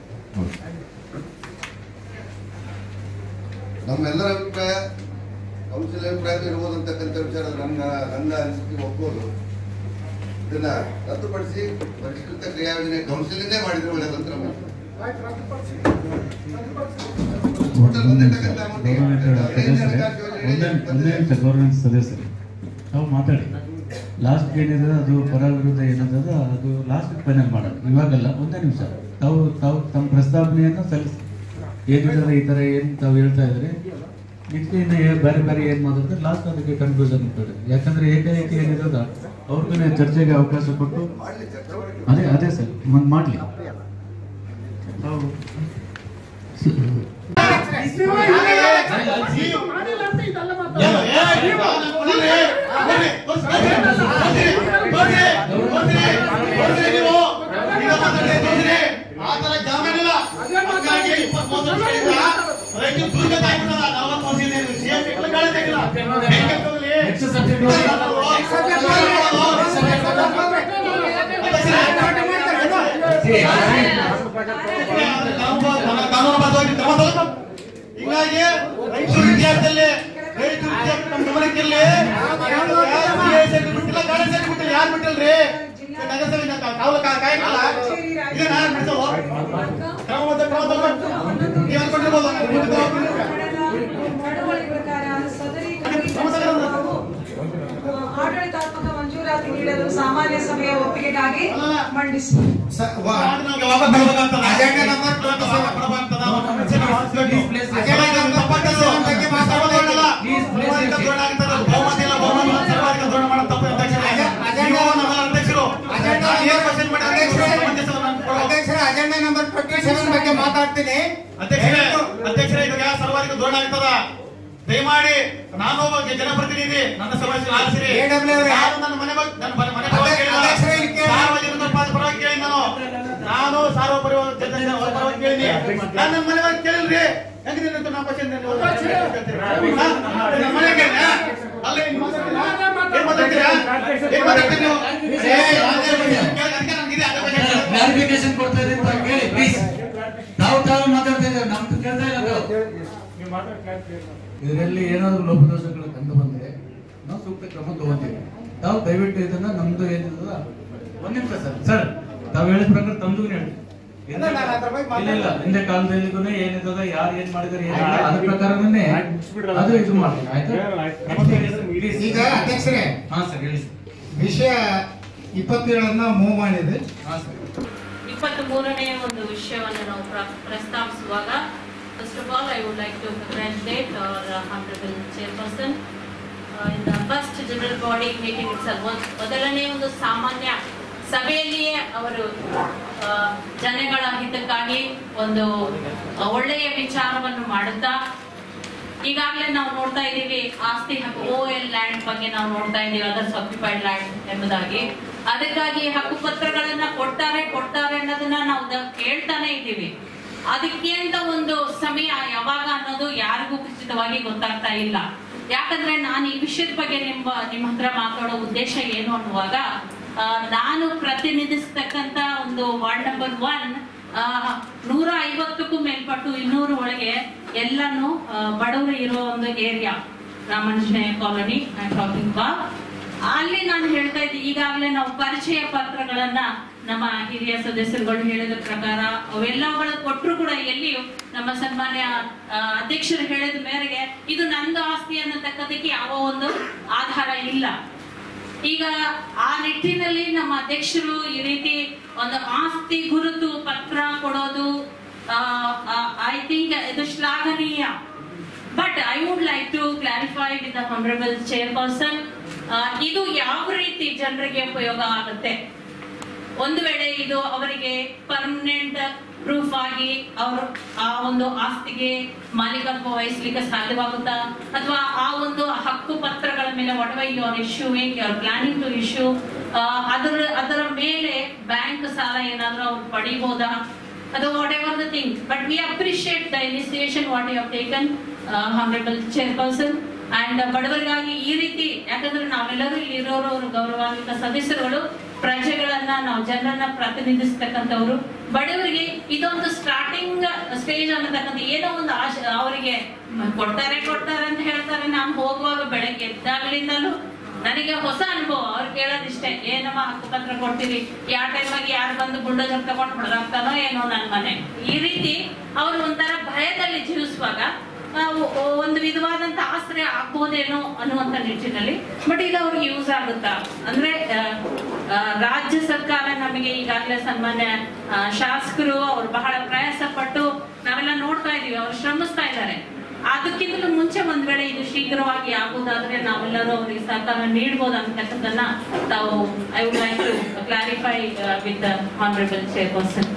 ನಮ್ಮೆಲ್ಲರ ಅಭಿಪ್ರಾಯ ಕೌನ್ಸಿಲ್ ಅಭಿಪ್ರಾಯ ಇರ್ಬೋದು ಅಂತಕ್ಕಂಥ ವಿಚಾರ ನನ್ನ ನನ್ನ ಅನಿಸಿಕೆ ಒಪ್ಬೋದು ಇದನ್ನ ರದ್ದುಪಡಿಸಿ ಪರಿಷ್ಕೃತ ಕ್ರಿಯಾ ಯೋಜನೆ ಕೌನ್ಸಿಲಿಂದೇ ಮಾಡಿದ್ರೆ ಒಳ್ಳೆದಂತ ನಮ್ಮ ಟೋಟಲ್ ಬಂದಿರ್ತಕ್ಕಂಥ amount ಗೆ ಗೌರವಿತ ಹದಿನೈದನೇ ಸದಸ್ಯರೇ ಹಣಕಾಸು ಯೋಜನೆ ಒಂದೇ ಒಂದೇ ನಿಮಿಷ ಗೌರವಿತ ಸದಸ್ಯರು ತಾವು ಮಾತಾಡಿ ಲಾಸ್ಟ್ ಏನಿದೆ ಅದು ಪರ ವಿರುದ್ಧ ಏನಿದೆ ಅದು ಲಾಸ್ಟ್ ಫೈನಲ್ ಮಾಡೋಣ ಇವಾಗಲ್ಲ ಒಂದೇ ನಿಮಿಷ ತಾವು ತಾವು ತಮ್ಮ ಪ್ರಸ್ತಾವನೆಯನ್ನು ಸಲ್ಲಿಸಿ ಏನಿದ್ರೆ ಈ ಥರ ಏನು ತಾವು ಹೇಳ್ತಾ ಇದ್ರೆ ನೆಕ್ಸ್ಟ್ ಇನ್ನು ಏ- ಬೇರೆ ಬೇರೆ ಏನು ಮಾತಾಡ್ತಾರೆ ಲಾಸ್ಟ್ ಅದಕ್ಕೆ ಕನ್ಕ್ಲೂಷನ್ ಕೊಡಿ ಯಾಕಂದ್ರೆ ಏಕೈಕ ಏನಿರೋದ ಅವ್ರಿಗೂ ಚರ್ಚೆಗೆ ಅವಕಾಶ ಕೊಟ್ಟು ಅದೇ ಅದೇ ಸರ್ ಒಂದು ಮಾಡಲಿ ತಾವು ಆತರ ಜಾಮೀನಿಲ್ಲ ಹಾಗಾಗಿ ಇಪ್ಪತ್ಮೂರು ವರ್ಷದಿಂದ ರೈತರು ದುರ್ಗತ ಆಗ್ಬಿಟ್ಟದ ನಲವತ್ತು ವರ್ಷದಿಂದ ಸಿಎಂ ಗಾಳಿ ತೆಗಿಲ್ಲ ಹೆಂಗೆ ತಗೊಳ್ಳಿ? ಕಾನೂನುಬದ್ಧವಾಗಿ ಕ್ರಮ ತಗೊಳ್ಬೇಕು. ಹೀಗಾಗಿ ರೈತರು ವಿದ್ಯಾರ್ಥಿಯಲ್ಲಿ ರೈತರು ವಿದ್ಯಾರ್ಥಿ ನಮ್ಮ ಗಮನಕ್ಕಿರ್ಲಿ ಬಿಟ್ಟಿಲ್ಲ ಗಾಳಿ ಸೆಟ್ ಬಿಟ್ಟಿಲ್ಲ ಯಾರು ಬಿಟ್ಟಿಲ್ರಿ ನಗರಸಭೆ ಕಾವಲು ಕಾಯಕಲ್ಲ ಇದನ್ನ ಬಿಡಿಸೋದು ಕ್ರಮಬದ್ಧ ಕ್ರಮ ತಗೊಳ್ಬೇಕು ನೀವು ಅನ್ಕೊಂಡಿರ್ಬೋದು ಮುಂದೆ ನಡವಳಿ ಪ್ರಕಾರ ಸದರಿ ಖರೀದಿಸುವ ಆಡಳಿತಾತ್ಮಕ ಮಂಜೂರಾತಿ ನೀಡಲು ಸಾಮಾನ್ಯ ಸಭೆಯ ಒಪ್ಪಿಗೆಗಾಗಿ ಮಂಡಿಸಿ ಅಜೆಂಡಾ ನಂಬರ್ ಅಧ್ಯಕ್ಷರೇ ಅಜೆಂಡಾ ನಂಬರ್ ಟ್ವೆಂಟಿ ಸೆವೆನ್ ಬಗ್ಗೆ ಮಾತಾಡ್ತೀನಿ ಅಧ್ಯಕ್ಷರೇ ಅಧ್ಯಕ್ಷರೇ ಇದು ಯಾವ ಸರ್ವಾಧಿಕ ಧೋರಣೆ ಆಗ್ತದ ದಯಮಾಡಿ ನಾನು ಒಬ್ಬ ಜನಪ್ರತಿನಿಧಿ ನನ್ನ ಸಮಸ್ಯೆ ಆಲಿಸಿರಿ AW ಅವರೇ. ನಾನು ನನ್ನ ಮನೆ ಬಗ್ಗೆ ನನ್ನ ಮನೆ ಮನೆ ಪರವಾಗಿ ಕೇಳಿಲ್ಲ. ಅಧ್ಯಕ್ಷರೇ, ಇಲ್ಲಿ ಕೇಳಿ. ಸಾರ್ವಜನಿಕರ ಪರ- ಪರವಾಗಿ ಕೇಳಿ ನಾನು ನಾನು ಸಾರ್ವಪರಿ ಜನರ ಪರವಾಗಿ ಕೇಳಿನಿ ನಾನು ನನ್ನ ಮನೆ ಬಗ್ಗೆ ಕೇಳಿಲ್ರಿ ಹೆಂಗ್ ನೀವು ನಮ್ಮ ಪಕ್ಷ ನನ್ನ ಮನೆ ಕೇಳಿ ಅಲ್ಲ ಏನ್ ಮಾತಾಡ್ತೀರಾ? ಏನ್ ಮಾತಾಡ್ತೀರಾ ಏನ್ ಮಾತಾಡ್ತೀರಿ ನೀವು ಏ, ಅದಕ್ಕೆ ನಮ್ಗಿದೆ ಅದೇ ಬಗ್ಗೆ ಕ್ಲಾರಿಫಿಕೇಶನ್ ಕೊಡ್ತಾ ಇದ್ದೀನಿ ತಾವು ಕೇಳಿ ಪ್ಲೀಸ್ ತಾವು ತಾವು ಮಾತಾಡ್ತಾ ಇದ್ದಾರೆ ನಮ್ದು ಕೇಳ್ತಾ ಇಲ್ಲ ತಾವು ಇದರಲ್ಲಿ ಏನಾದರೂ ಲೋಪದೋಷಗಳು ಕಂಡು ಬಂದ್ರೆ ನಾವು ಸೂಕ್ತ ಕ್ರಮ ತಗೋತೀವಿ ತಾವು ದಯವಿಟ್ಟು ಇದನ್ನ ನಮ್ದು ಏನಿಲ್ಲ ಒಂದ್ ನಿಮಿಷ ಸರ್ ಸರ್ ತಾವು ಹೇಳಿದ ಪ್ರಕಾರ ತಮ್ದು ಹೇಳಿ ಇಲ್ಲ, ನಾನು ಅದ್ರ ಬಗ್ಗೆ ಇಲ್ಲ ಇಲ್ಲ ಹಿಂದೆ ಕಾಲದಲ್ಲಿಗೂ ಏನಿರ್ತದ ಯಾರು ಏನ್ ಮಾಡಿದಾರೆ ಏನಿಲ್ಲ ಅದ್ರ ಪ್ರಕಾರನೇ ಅದು ಇದು ಮಾಡಿ ಆಯ್ತಾ Please. ಈಗ ಅಧ್ಯಕ್ಷರೇ ಹಾ ಸರ್ ಹೇಳಿ ಸರ್ ವಿಷಯ ಇಪ್ಪತ್ತೇಳನ್ನ ಮೂವ್ ಮಾಡಿದೆ ಹಾ ಸರ್ ಇಪ್ಪತ್ತ್ ಮೂರನೇ ಒಂದು ವಿಷಯವನ್ನು ನಾವು ಪ್ರ- ಪ್ರಸ್ತಾಪಿಸುವಾಗ first of all I would like to congratulate our honourable chairperson in the first general body meeting it's ಮೊದಲನೇ ಒಂದು ಸಾಮಾನ್ಯ ಸಭೆಯಲ್ಲಿಯೇ ಅವರು ಆ, ಜನಗಳ ಹಿತಕ್ಕಾಗಿ ಒಂದು ಆ, ಒಳ್ಳೆಯ ವಿಚಾರವನ್ನು ಮಾಡುತ್ತಾ ಈಗಾಗಲೇ ನಾವು ನೋಡ್ತಾ ಇದ್ದೀವಿ ಆಸ್ತಿ ಹಕ್ಕು ಓ ಎಲ್ ಲ್ಯಾಂಡ್ ಬಗ್ಗೆ ನಾವು ನೋಡ್ತಾ ಇದ್ದೀವಿ ಅದರ್ಸ್ ಆಕ್ಯುಪೈಡ್ ಲ್ಯಾಂಡ್ ಎಂಬುದಾಗಿ ಅದಕ್ಕಾಗಿ ಹಕ್ಕು ಪತ್ರಗಳನ್ನ ಕೊಡ್ತಾರೆ ಕೊಡ್ತಾರೆ ಅನ್ನೋದನ್ನ ನಾವು ದ- ಕೇಳ್ತಾನೆ ಇದ್ದೀವಿ ಅದಕ್ಕೆ ಅಂತ ಒಂದು ಸಮಯ ಯಾವಾಗ ಅನ್ನೋದು ಯಾರಿಗೂ ಖಚಿತವಾಗಿ ಗೊತ್ತಾಗ್ತಾ ಇಲ್ಲ ಯಾಕಂದ್ರೆ ನಾನು ಈ ವಿಷಯದ ಬಗ್ಗೆ ನಿಮ್ಮ ನಿಮ್ಮ ಹತ್ರ ಮಾತಾಡೋ ಉದ್ದೇಶ ಏನು ಅನ್ನುವಾಗ ಆ, ನಾನು ಪ್ರತಿನಿಧಿಸ್ತಕ್ಕಂತ ಒಂದು ವಾರ್ಡ್ ನಂಬರ್ ಒನ್ ಆ, ನೂರ ಐವತ್ತಕ್ಕೂ ಮೇಲ್ಪಟ್ಟು ಇನ್ನೂರು ಒಳಗೆ ಎಲ್ಲಾನು ಆ, ಬಡವರು ಇರೋ ಒಂದು ಏರಿಯಾ ರಾಮನುಜಯ ಕಾಲೋನಿ ಟಾಕಿಂಗ್ ಬಾ ಅಲ್ಲಿ ನಾನು ಹೇಳ್ತಾ ಇದ್ದೆ ಈಗಾಗಲೇ ನಾವು ಪರಿಚಯ ಪತ್ರಗಳನ್ನ ನಮ್ಮ ಹಿರಿಯ ಸದಸ್ಯರುಗಳು ಹೇಳಿದ ಪ್ರಕಾರ ಅವೆಲ್ಲವುಗಳ ಕೊಟ್ಟರು ಕೂಡ ಎಲ್ಲಿಯೂ ನಮ್ಮ ಸನ್ಮಾನ್ಯ ಆ, ಅಧ್ಯಕ್ಷರು ಹೇಳಿದ ಮೇರೆಗೆ ಇದು ನಂದು ಆಸ್ತಿ ಅನ್ನತಕ್ಕದಕ್ಕೆ ಯಾವ ಒಂದು ಆಧಾರ ಇಲ್ಲ ಈಗ ಆ ನಿಟ್ಟಿನಲ್ಲಿ ನಮ್ಮ ಅಧ್ಯಕ್ಷರು ಈ ರೀತಿ ಒಂದು ಆಸ್ತಿ ಗುರುತು ಪತ್ರ ಕೊಡೋದು ಐ ಥಿಂಕ್ ಇದು ಶ್ಲಾಘನೀಯ but I would like to clarify with the honourable chairperson ಇದು ಯಾವ ರೀತಿ ಜನರಿಗೆ ಉಪಯೋಗ ಆಗುತ್ತೆ ಒಂದು ವೇಳೆ ಇದು ಅವರಿಗೆ ಪರ್ಮನೆಂಟ್ ಪ್ರೂಫ್ ಆಗಿ ಅವರು ಆ ಒಂದು ಆಸ್ತಿಗೆ ಮಾಲೀಕತ್ವ ವಹಿಸ್ಲಿಕ್ಕೆ ಸಾಧ್ಯವಾಗುತ್ತಾ ಅಥವಾ ಆ ಒಂದು ಹಕ್ಕು ಪತ್ರಗಳ ಮೇಲೆ whatever you are issuing you are planning to issue ಅದರ ಅದರ ಮೇಲೆ ಬ್ಯಾಂಕ್ ಸಾಲ ಏನಾದರೂ ಅವ್ರು ಪಡಿಬೋದಾ ಅದು whatever the thing but we appreciate the initiation what you have taken honourable chairperson and ಬಡವರಿಗಾಗಿ ಈ ರೀತಿ ಯಾಕಂದ್ರೆ ನಾವೆಲ್ಲರೂ ಇಲ್ಲಿ ಇರೋರು ಅವರು ಗೌರವಾನ್ವಿತ ಸದಸ್ಯರುಗಳು ಪ್ರಜೆಗಳನ್ನ ನಾವು ಜನರನ್ನ ಪ್ರತಿನಿಧಿಸ್ತಕ್ಕಂಥವ್ರು ಬಡವರಿಗೆ ಇದೊಂದು ಸ್ಟಾರ್ಟಿಂಗ್ ಸ್ಟೇಜ್ ಅನ್ನತಕ್ಕಂಥ ಏನೋ ಒಂದು ಆಶೆ ಅವರಿಗೆ ಕೊಡ್ತಾರೆ ಕೊಡ್ತಾರೆ ಅಂತ ಹೇಳ್ತಾರೆ ನಾನು ಹೋಗುವಾಗ ಬೆಳಗ್ಗೆ ಎದ್ದಾಗಲಿಂದಲೂ ನನಗೆ ಹೊಸ ಅನುಭವ ಅವ್ರು ಕೇಳೋದಿಷ್ಟೇ ಏನಮ್ಮ ಹಕ್ಕುಪತ್ರ ಕೊಡ್ತೀವಿ ಯಾವ ಟೈಮಾಗಿ ಯಾರು ಬಂದು ಬುಲ್ಡೋಜರ್ ತಗೊಂಡು ಹೊಡೆದಾಗ್ತಾನೋ ಏನೋ ನನ್ನ ಮನೆ ಈ ರೀತಿ ಅವರು ಒಂಥರ ಭಯದಲ್ಲಿ ಜೀವಿಸುವಾಗ ನಾವು ಒಂದು ವಿಧವಾದಂತ ಆಶ್ರಯ ಆಗ್ಬೋದೇನೋ ಅನ್ನುವಂತ ನಿಟ್ಟಿನಲ್ಲಿ ಬಟ್ ಇದು ಅವ್ರಿಗೆ ಯೂಸ್ ಆಗುತ್ತಾ ಅಂದ್ರೆ ಆ, ಆ, ರಾಜ್ಯ ಸರ್ಕಾರ ನಮಗೆ ಈಗಾಗಲೇ ಸನ್ಮಾನ್ಯ ಆ, ಶಾಸಕರು ಅವ್ರು ಬಹಳ ಪ್ರಯಾಸ ಪಟ್ಟು ನಾವೆಲ್ಲ ನೋಡ್ತಾ ಇದೀವಿ ಅವ್ರು ಶ್ರಮಿಸ್ತಾ ಇದ್ದಾರೆ ಅದಕ್ಕಿಂತಲೂ ಮುಂಚೆ ಒಂದ್ ವೇಳೆ ಇದು ಶೀಘ್ರವಾಗಿ ಆಗುದಾದ್ರೆ ನಾವೆಲ್ಲರೂ ಅವರಿಗೆ ಸಹಕಾರ ನೀಡಬಹುದು ಅಂತಕ್ಕಂಥದ್ದನ್ನ ತಾವು I would like to clarify with honourable chairperson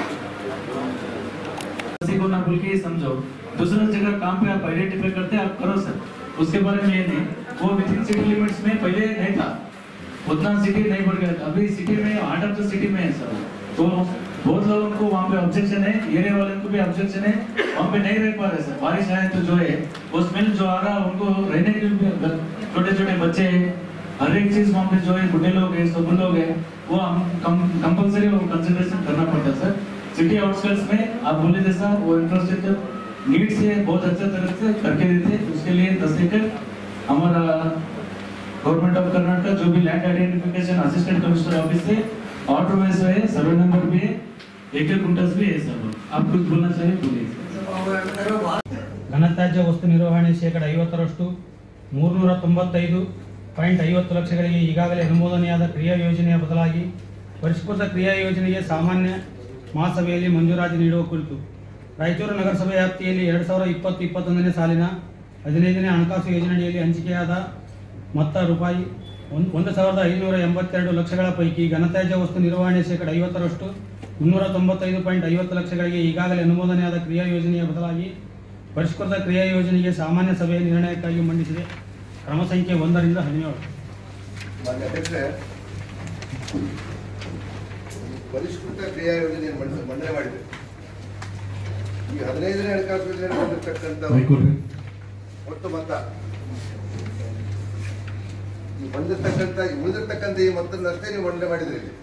किसी को ना भूल के ही समझो दूसरा जगह काम पे आप आइडेंटिफाई करते हैं आप करो सर उसके बारे में ये नहीं वो विद इन सिटी लिमिट्स में पहले नहीं था उतना सिटी नहीं बढ़ गया था। अभी सिटी में हार्ट ऑफ द सिटी में है सर तो बहुत लोगों को वहाँ पे ऑब्जेक्शन है एरिया वाले को भी ऑब्जेक्शन है वहाँ पे नहीं रह पा रहे सर बारिश आए तो जो है वो स्मेल जो आ रहा है उनको रहने के लिए छोटे छोटे बच्चे हैं हर एक चीज वहाँ पे जो है बुढ़े लोग हैं सब लोग हैं वो हम कंपलसरी कंसिडरेशन करना पड़ता है सर सिटी आउटस्कर्ट्स में आप बोले जैसा वो इंफ्रास्ट्रक्चर नीड से बहुत अच्छा तरह से करके देते उसके लिए दस एकड़ हमारा गवर्नमेंट ऑफ कर्नाटक जो भी land identification assistant commissioner office से ऑर्डर वाइज है सर्वे नंबर भी है एक एक कुंटल्स भी है सब आप कुछ बोलना चाहिए बोलिए ಘನತ್ಯಾಜ್ಯ ವಸ್ತು ನಿರ್ವಹಣೆ ಶೇಕಡ ಐವತ್ತರಷ್ಟು ಮೂರ್ನೂರ ತೊಂಬತ್ತೈದು ಪಾಯಿಂಟ್ ಐವತ್ತು ಲಕ್ಷಗಳಿಗೆ ಈಗಾಗಲೇ ಅನುಮೋದನೆಯಾದ ಕ್ರಿಯಾ ಯೋಜನೆಯ ಬದಲಾಗಿ ಪರಿಷ್ಕೃತ ಕ್ರಿಯಾ ಯೋಜನೆಗೆ ಸಾಮಾನ್ಯ ಮಹಾಸಭೆಯಲ್ಲಿ ಮಂಜೂರಾತಿ ನೀಡುವ ಕುರಿತು ರಾಯಚೂರು ನಗರಸಭೆ ವ್ಯಾಪ್ತಿಯಲ್ಲಿ ಎರಡು ಸಾವಿರದ ಇಪ್ಪತ್ತು ಇಪ್ಪತ್ತೊಂದನೇ ಸಾಲಿನ ಹದಿನೈದನೇ ಹಣಕಾಸು ಯೋಜನೆಯಡಿಯಲ್ಲಿ ಹಂಚಿಕೆಯಾದ ಮೊತ್ತ ರೂಪಾಯಿ ಒಂದು ಒಂದು ಸಾವಿರದ ಐನೂರ ಎಂಬತ್ತೆರಡು ಲಕ್ಷಗಳ ಪೈಕಿ ಘನತ್ಯಾಜ್ಯ ವಸ್ತು ನಿರ್ವಹಣೆ ಶೇಕಡ ಐವತ್ತರಷ್ಟು ಮುನ್ನೂರ ತೊಂಬತ್ತೈದು ಪಾಯಿಂಟ್ ಐವತ್ತು ಲಕ್ಷಗಳಿಗೆ ಈಗಾಗಲೇ ಅನುಮೋದನೆಯಾದ ಕ್ರಿಯಾ ಯೋಜನೆಯ ಬದಲಾಗಿ ಪರಿಷ್ಕೃತ ಕ್ರಿಯಾ ಯೋಜನೆಗೆ ಸಾಮಾನ್ಯ ಸಭೆಯ ನಿರ್ಣಯಕ್ಕಾಗಿ ಮಂಡಿಸಿದೆ ಕ್ರಮ ಸಂಖ್ಯೆ ಒಂದರಿಂದ ಹದಿನೇಳು ಮಾನ್ಯ ಅಧ್ಯಕ್ಷರೇ ಪರಿಷ್ಕೃತ ಕ್ರಿಯಾ ಯೋಜನೆ ಮಂಡ- ಮಂಡನೆ ಮಾಡಿದೆ ಈ ಹದಿನೈದನೇ ಹಣಕಾಸು ಯೋಜನೆ ಬಂದಿರತಕ್ಕಂಥ ಹೈಕೋರ್ಟ್ ಒಟ್ಟು ಮೊತ್ತ ಈ ಬಂದಿರತಕ್ಕಂಥ ಈ ಉಳಿದಿರ್ತಕ್ಕಂಥ ಈ ಮೊತ್ತದಷ್ಟೇ ನೀವು ಮಂಡನೆ ಮಾಡಿದ್ರಿ ಇಲ್ಲಿ.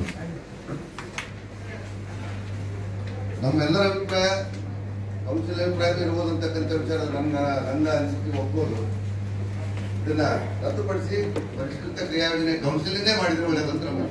ನಮ್ಮೆಲ್ಲರ ಅಭಿಪ್ರಾಯ ಕೌನ್ಸಿಲ್ ಅಭಿಪ್ರಾಯ ಇರ್ಬೋದು ಅಂತಕ್ಕಂಥ ವಿಚಾರ ನನ್ನ ನನ್ನ ಅನಿಸಿಕೆ ಒಪ್ಬೋದು ಇದನ್ನ ರದ್ದುಪಡಿಸಿ ಪರಿಷ್ಕೃತ ಕ್ರಿಯಾ ಯೋಜನೆ ಕೌನ್ಸಿಲಿಂದೇ ಮಾಡಿದ್ರೆ ಒಳ್ಳೆಯದಂತ ನಮ್ಮ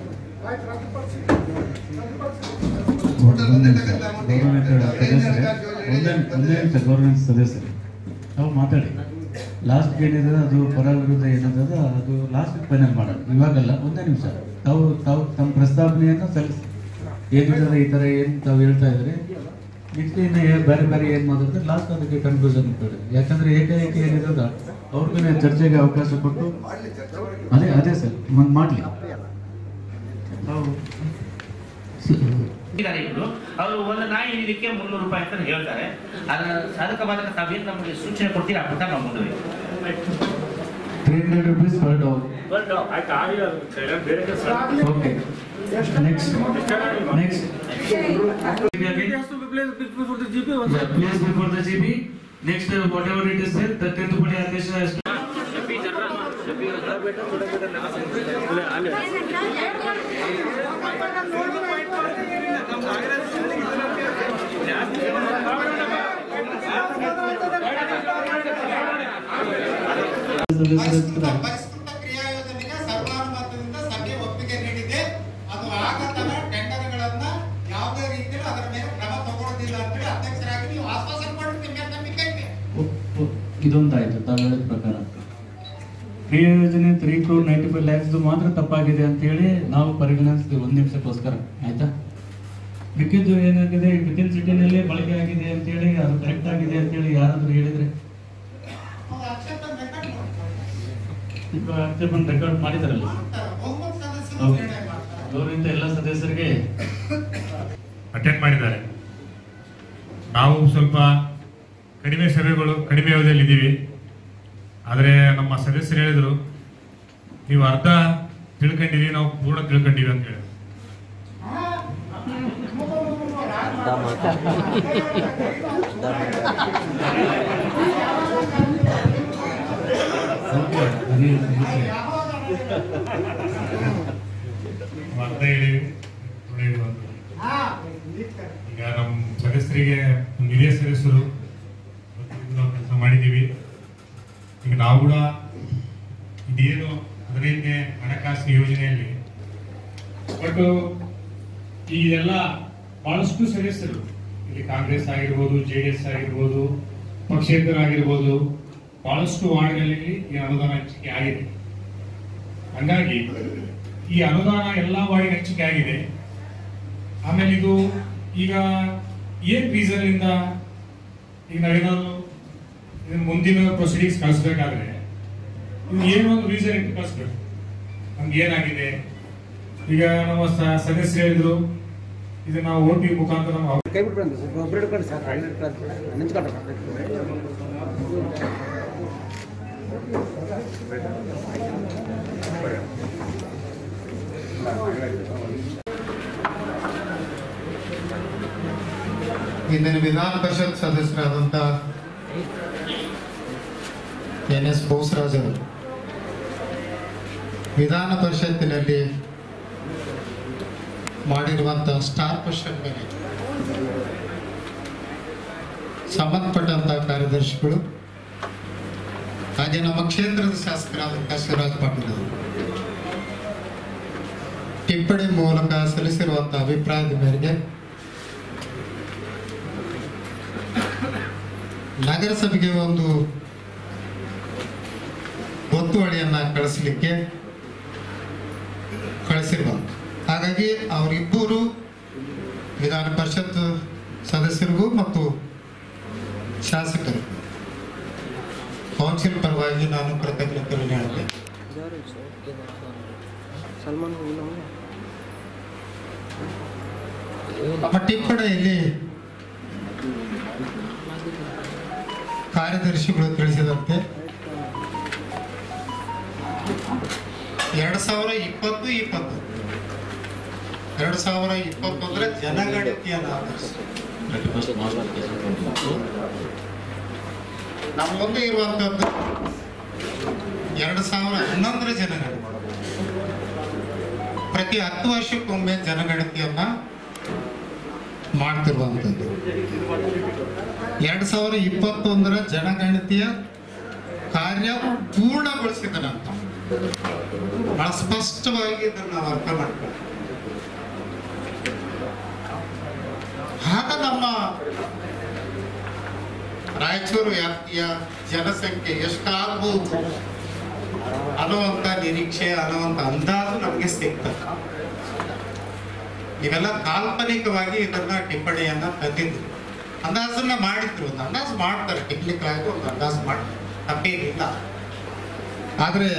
ಟೋಟಲ್ ಬಂದಿರತಕ್ಕಂಥ amount ಗೆ ಹದಿನೈದನೇ ಹಣಕಾಸು ಯೋಜನೆಗೆ ಒಂದೇ ಒಂದೇ ನಿಮಿಷ ಗೌರ್ಮೆಂಟ್ ಸದಸ್ಯರು ತಾವು ಮಾತಾಡಿ ಲಾಸ್ಟ್ ಏನಿದೆ ಅದು ಪರ ವಿರುದ್ಧ ಏನಿದೆ ಅದು ಲಾಸ್ಟ್ ಫೈನಲ್ ಮಾಡೋಣ ಇವಾಗಲ್ಲ ಒಂದೇ ನಿಮಿಷ ತಾವು ತಾವು ತಮ್ಮ ಪ್ರಸ್ತಾವನೆಯನ್ನು ಸಲ್ಲಿಸಿ ಏನಿದೆ ಈ ಥರ ಏನು ತಾವು ಹೇಳ್ತಾ ಇದ್ದಾರೆ ನೆಕ್ಸ್ಟ್ ಇನ್ನು ಏ- ಬೇರೆ ಬೇರೆ ಏನು ಮಾತಾಡ್ತಾರೆ ಲಾಸ್ಟ್ ಅದಕ್ಕೆ ಕನ್ಕ್ಲೂಷನ್ ಕೊಡಿ ಯಾಕಂದ್ರೆ ಏಕೈಕ ಏನಿದೆ ಅವ್ರಿಗೂ ಚರ್ಚೆಗೆ ಅವಕಾಶ ಕೊಟ್ಟು ಅದೇ ಅದೇ ಸರ್ ಒಂದು ಮಾಡಲಿ ತಾವು ಇದ್ದಾರೆ ಇಬ್ರು ಅವರು ಒಂದು ನಾಯಿ ಇದಕ್ಕೆ ಮುನ್ನೂರು ರೂಪಾಯಿ ಅಂತ ಹೇಳ್ತಾರೆ ಅದರ ಸಾಧಕ ಬಾಧಕ ತಾವೇನು ನಮಗೆ ಸೂಚನೆ ಕೊಡ್ತೀರಾ ಆ ಪ್ರಕಾರ ನಾವು ಮುಂದುವರಿ three hundred rupees per dog okay next next Yeah, place before the GB. Next, uh, whatever it is there, the tenth body आदेश has to. ಪರಿಷ್ಕೃತ ಕ್ರಿಯಾ ಯೋಜನೆಗೆ ಸರ್ವಾನುಮತದಿಂದ ಸಭೆ ಒಪ್ಪಿಗೆ ನೀಡಿದೆ ಅದು ಆಗತನ ಇದೊಂದಾಯಿತು ತಾವು ಹೇಳಿದ ಪ್ರಕಾರ ಕ್ರಿಯಾ ಯೋಜನೆ three crore ninety five lakhs ಮಾತ್ರ ತಪ್ಪಾಗಿದೆ ಅಂತ ಹೇಳಿ ನಾವು ಪರಿಗಣಿಸ್ತೀವಿ ಒಂದು ನಿಮಿಷಕ್ಕೋಸ್ಕರ ಆಯ್ತಾ ಮಿಕ್ಕಿದ್ದು ಏನಾಗಿದೆ ವಿತಿನ್ ಸಿಟಿನಲ್ಲಿ ಬಳಕೆ ಆಗಿದೆ ಅಂತೇಳಿ ಅದು ಕರೆಕ್ಟ್ ಆಗಿದೆ ಅಂತೇಳಿ ಯಾರಾದ್ರೂ ಹೇಳಿದ್ರೆ ಈಗ ಆಕ್ಷೇಪಣೆ ರೆಕಾರ್ಡ್ ಮಾಡಿದಾರಲ್ಲ ಹೌದು. ಗೌರವಿತ ಎಲ್ಲ ಸದಸ್ಯರಿಗೆ ಅಟೆಂಡ್ ಮಾಡಿದ್ದಾರೆ ನಾವು ಸ್ವಲ್ಪ ಕಡಿಮೆ ಸಭೆಗಳು ಕಡಿಮೆ ಅವಧಿಯಲ್ಲಿ ಇದ್ದೀವಿ ಆದರೆ ನಮ್ಮ ಸದಸ್ಯರು ಹೇಳಿದರು ನೀವು ಅರ್ಧ ತಿಳ್ಕೊಂಡಿದ್ದೀವಿ ನಾವು ಪೂರ್ಣ ತಿಳ್ಕೊಂಡಿವಿ ಅಂತ ಹೇಳಿ ಅರ್ಧ ಹೇಳಿ ಒಳ್ಳೆಯದು ಅಂತ. ಈಗ ನಮ್ಮ ಸದಸ್ಯರಿಗೆ ನಮ್ಮ ಹಿರಿಯ ಸದಸ್ಯರು ನಾವು ಕೆಲಸ ಮಾಡಿದ್ದೀವಿ ಈಗ ನಾವು ಕೂಡ ಇದೇನು ಹದಿನೈದನೇ ಹಣಕಾಸು ಯೋಜನೆಯಲ್ಲಿ ಬಟ್ ಈಗ ಇದೆಲ್ಲ ಬಹಳಷ್ಟು ಸದಸ್ಯರು ಇಲ್ಲಿ ಕಾಂಗ್ರೆಸ್ ಆಗಿರ್ಬೋದು ಜೆ ಡಿ ಎಸ್ ಆಗಿರ್ಬೋದು ಪಕ್ಷೇತರಾಗಿರ್ಬೋದು ಬಹಳಷ್ಟು ವಾರ್ಡ್ಗಳಲ್ಲಿ ಈ ಅನುದಾನ ಹಂಚಿಕೆ ಆಗಿದೆ ಹಂಗಾಗಿ ಈ ಅನುದಾನ ಎಲ್ಲಾ ವಾರ್ಡಿಗೆ ಹಂಚಿಕೆ ಆಗಿದೆ ಆಮೇಲೆ ಇದು ಈಗ ಏನ್ ರೀಸನ್ ಇಂದ ಈಗ ನಾವೇನಾದ್ರು ಇದನ್ನ ಮುಂದಿನ ಪ್ರೊಸೀಡಿಂಗ್ಸ್ ಕಳಿಸ್ಬೇಕಾದ್ರೆ ಇದು ಏನೋ ಒಂದು ರೀಸನ್ ಇಟ್ಟು ಕಳಿಸ್ಬೇಕು ನಮ್ಗೆ ಏನಾಗಿದೆ ಈಗ ನಮ್ಮ ಸ- ಸದಸ್ಯರು ಹೇಳಿದ್ರು ಇದು ನಾವು ಓ ಟಿ ಮುಖಾಂತರ ನಾವು ಕೈ ಬಿಟ್ಬಿಡಂడి ಸರ್ ಒಬ್ರು ಹಿಡ್ಕೊಂಡು ಸಾಕು ನಿಂತ್ಕೊಂಡ್ರೆ ಇಂದಿನ ವಿಧಾನ ಪರಿಷತ್ ಸದಸ್ಯರಾದಂಥ ಎನ್ ಎಸ್ ಬೋಸರಾಜ್ ಅವರು ವಿಧಾನ ಪರಿಷತ್ತಿನಲ್ಲಿ ಮಾಡಿರುವಂಥ ಸ್ಟಾರ್ ಕ್ವಶನ್ ಮೇಲೆ ಸಂಬಂಧಪಟ್ಟಂತ ಕಾರ್ಯದರ್ಶಿಗಳು ಹಾಗೆ ನಮ್ಮ ಕ್ಷೇತ್ರದ ಶಾಸಕರಾದಂಥ ಶಿವರಾಜ್ ಪಾಟೀಲ್ ಅವರು ಟಿಪ್ಪಣಿ ಮೂಲಕ ಸಲ್ಲಿಸಿರುವಂತಹ ಅಭಿಪ್ರಾಯದ ಮೇರೆಗೆ ನಗರಸಭೆಗೆ ಒಂದು ಗೊತ್ತುವಳಿಯನ್ನ ಕಳಿಸಲಿಕ್ಕೆ ಕಳಿಸಿರ್ಬಂದು ಹಾಗಾಗಿ ಅವರಿಬ್ಬರು ವಿಧಾನ ಪರಿಷತ್ ಸದಸ್ಯರಿಗೂ ಮತ್ತು ಶಾಸಕರು ಕೌನ್ಸಿಲ್ ಪರವಾಗಿ ನಾನು ಕೃತಜ್ಞತೆಯನ್ನು ಹೇಳ್ತೇನೆ ಸಲ್ಮಾನ್ ಇಲ್ಲ ನಮ್ಮ ಟಿಪ್ಪಣಿಯಲ್ಲಿ ಕಾರ್ಯದರ್ಶಿಗಳು ತಿಳಿಸಿದಂತೆ ಎರಡು ಸಾವಿರ ಇಪ್ಪತ್ತು ಇಪ್ಪತ್ತು ಎರಡು ಸಾವಿರ ಇಪ್ಪತ್ತೊಂದರ ಜನಗಣತಿಯನ್ನು ಆಧರಿಸಿ ನಮ್ಮ ಮುಂದೆ ಇರುವಂತದ್ದು ಎರಡು ಸಾವಿರ ಹನ್ನೊಂದರ ಜನಗಣತಿ ಪ್ರತಿ ಹತ್ತು ವರ್ಷಕ್ಕೊಮ್ಮೆ ಜನಗಣತಿಯನ್ನ ಮಾಡ್ತಿರುವಂಥದ್ದು ಎರಡ್ ಸಾವಿರ ಇಪ್ಪತ್ತೊಂದರ ಜನಗಣತಿಯ ಕಾರ್ಯ ಪೂರ್ಣಗೊಳಿಸಿದ ನಂತರ ಬಹಳ ಸ್ಪಷ್ಟವಾಗಿ ಇದನ್ನು ನಾವು ಅರ್ಥ ಮಾಡ್ತೀವಿ ಆಗ ನಮ್ಮ ರಾಯಚೂರು ವ್ಯಾಪ್ತಿಯ ಜನಸಂಖ್ಯೆ ಎಷ್ಟಾಗಬಹುದು ಅನ್ನುವಂಥ ನಿರೀಕ್ಷೆ ಅನ್ನುವಂಥ ಅಂದಾಜು ನಮಗೆ ಸಿಗ್ತದೆ ಇವೆಲ್ಲ ಕಾಲ್ಪನಿಕವಾಗಿ ಇದನ್ನ ಟಿಪ್ಪಣಿಯನ್ನ ತಂದಿದ್ರು ಅಂದಾಜನ್ನ ಮಾಡಿದ್ರು ಒಂದು ಅಂದಾಜು ಮಾಡ್ತಾರೆ ಟೆಕ್ನಿಕಲ್ ಆಗಿ ಒಂದು ಅಂದಾಜು ಮಾಡ್ತಾರೆ ತಪ್ಪೇನಿಲ್ಲ ಆದ್ರೆ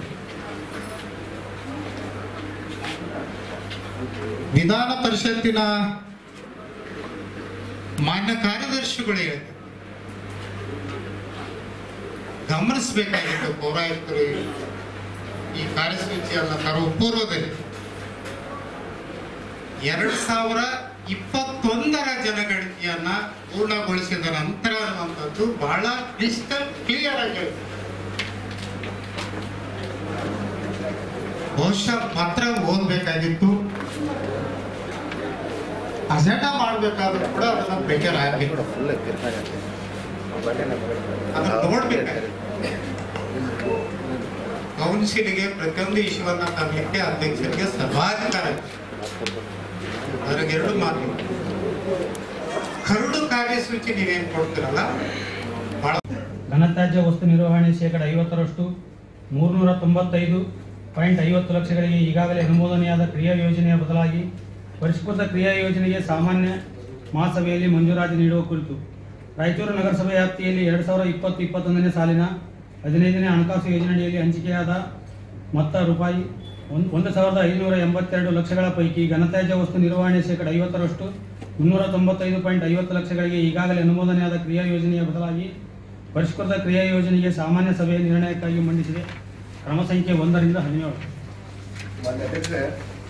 ವಿಧಾನ ಪರಿಷತ್ತಿನ ಮಾನ್ಯ ಕಾರ್ಯದರ್ಶಿಗಳು ಹೇಳಿದ್ರು ಗಮನಿಸಬೇಕಾಗಿತ್ತು ಪೌರಾಯುಕ್ತರು ಈ ಕಾರ್ಯಸೂಚಿಯನ್ನ ತರುವ ಪೂರ್ವದಲ್ಲಿ ಎರಡ್ ಸಾವಿರ ಇಪ್ಪತ್ತೊಂದರ ಜನಗಣತಿಯನ್ನ ಪೂರ್ಣಗೊಳಿಸಿದ ನಂತರ ಅನ್ನುವಂಥದ್ದು ಬಹಳ ಕ್ರಿಸ್ಟಲ್ ಕ್ಲಿಯರ್ ಆಗಿ ಹೇಳಿದೆ. ಬಹುಶಃ ಪತ್ರ ಓದ್ಬೇಕಾಗಿತ್ತು ಅಜೆಂಡಾ ಮಾಡ್ಬೇಕಾದ್ರೂ ಕೂಡ ಅದನ್ನ ಪ್ರಿಪೇರ್ ಆಗಬೇಕು ಅದನ್ನ ನೋಡ್ಬೇಕಾಗಿತ್ತು ಕೌನ್ಸಿಲ್ಗೆ ಪ್ರತಿಯೊಂದು ಇಶ್ಯೂವನ್ನ ತರಲಿಕ್ಕೆ ಅಧ್ಯಕ್ಷರಿಗೆ ಸಭಾಧಿಕಾರ ಇದೆ. ಅದ್ರಾಗ ಎರಡು ಮಾತು ಕರಡು ಕಾರ್ಯಸೂಚಿ ನೀವೇನ್ ಕೊಡ್ತೀರಲ್ಲ ಬಹಳ ಘನತ್ಯಾಜ್ಯ ವಸ್ತು ನಿರ್ವಹಣೆ ಶೇಕಡ ಐವತ್ತರಷ್ಟು ಮೂರ್ನೂರ ತೊಂಬತ್ತೈದು ಪಾಯಿಂಟ್ ಐವತ್ತು ಲಕ್ಷಗಳಿಗೆ ಈಗಾಗಲೇ ಅನುಮೋದನೆಯಾದ ಕ್ರಿಯಾ ಯೋಜನೆಯ ಬದಲಾಗಿ ಪರಿಷ್ಕೃತ ಕ್ರಿಯಾ ಯೋಜನೆಗೆ ಸಾಮಾನ್ಯ ಮಹಾಸಭೆಯಲ್ಲಿ ಮಂಜೂರಾತಿ ನೀಡುವ ಕುರಿತು ರಾಯಚೂರು ನಗರಸಭೆ ವ್ಯಾಪ್ತಿಯಲ್ಲಿ ಎರಡು ಸಾವಿರದ ಇಪ್ಪತ್ತು ಇಪ್ಪತ್ತೊಂದನೇ ಸಾಲಿನ ಹದಿನೈದನೇ ಹಣಕಾಸು ಯೋಜನೆಯಡಿಯಲ್ಲಿ ಹಂಚಿಕೆಯಾದ ಮೊತ್ತ ರೂಪಾಯಿ ಒಂದು ಒಂದು ಸಾವಿರದ ಐನೂರ ಎಂಬತ್ತೆರಡು ಲಕ್ಷಗಳ ಪೈಕಿ ಘನತ್ಯಾಜ್ಯ ವಸ್ತು ನಿರ್ವಹಣೆ ಶೇಕಡ ಐವತ್ತರಷ್ಟು ಮುನ್ನೂರ ತೊಂಬತ್ತೈದು ಪಾಯಿಂಟ್ ಐವತ್ತು ಲಕ್ಷಗಳಿಗೆ ಈಗಾಗಲೇ ಅನುಮೋದನೆಯಾದ ಕ್ರಿಯಾ ಯೋಜನೆಯ ಬದಲಾಗಿ ಪರಿಷ್ಕೃತ ಕ್ರಿಯಾ ಯೋಜನೆಗೆ ಸಾಮಾನ್ಯ ಸಭೆಯ ನಿರ್ಣಯಕ್ಕಾಗಿ ಮಂಡಿಸಿದೆ ಕ್ರಮ ಸಂಖ್ಯೆ ಒಂದರಿಂದ ಹದಿನೇಳು ಮಾನ್ಯ ಅಧ್ಯಕ್ಷರೇ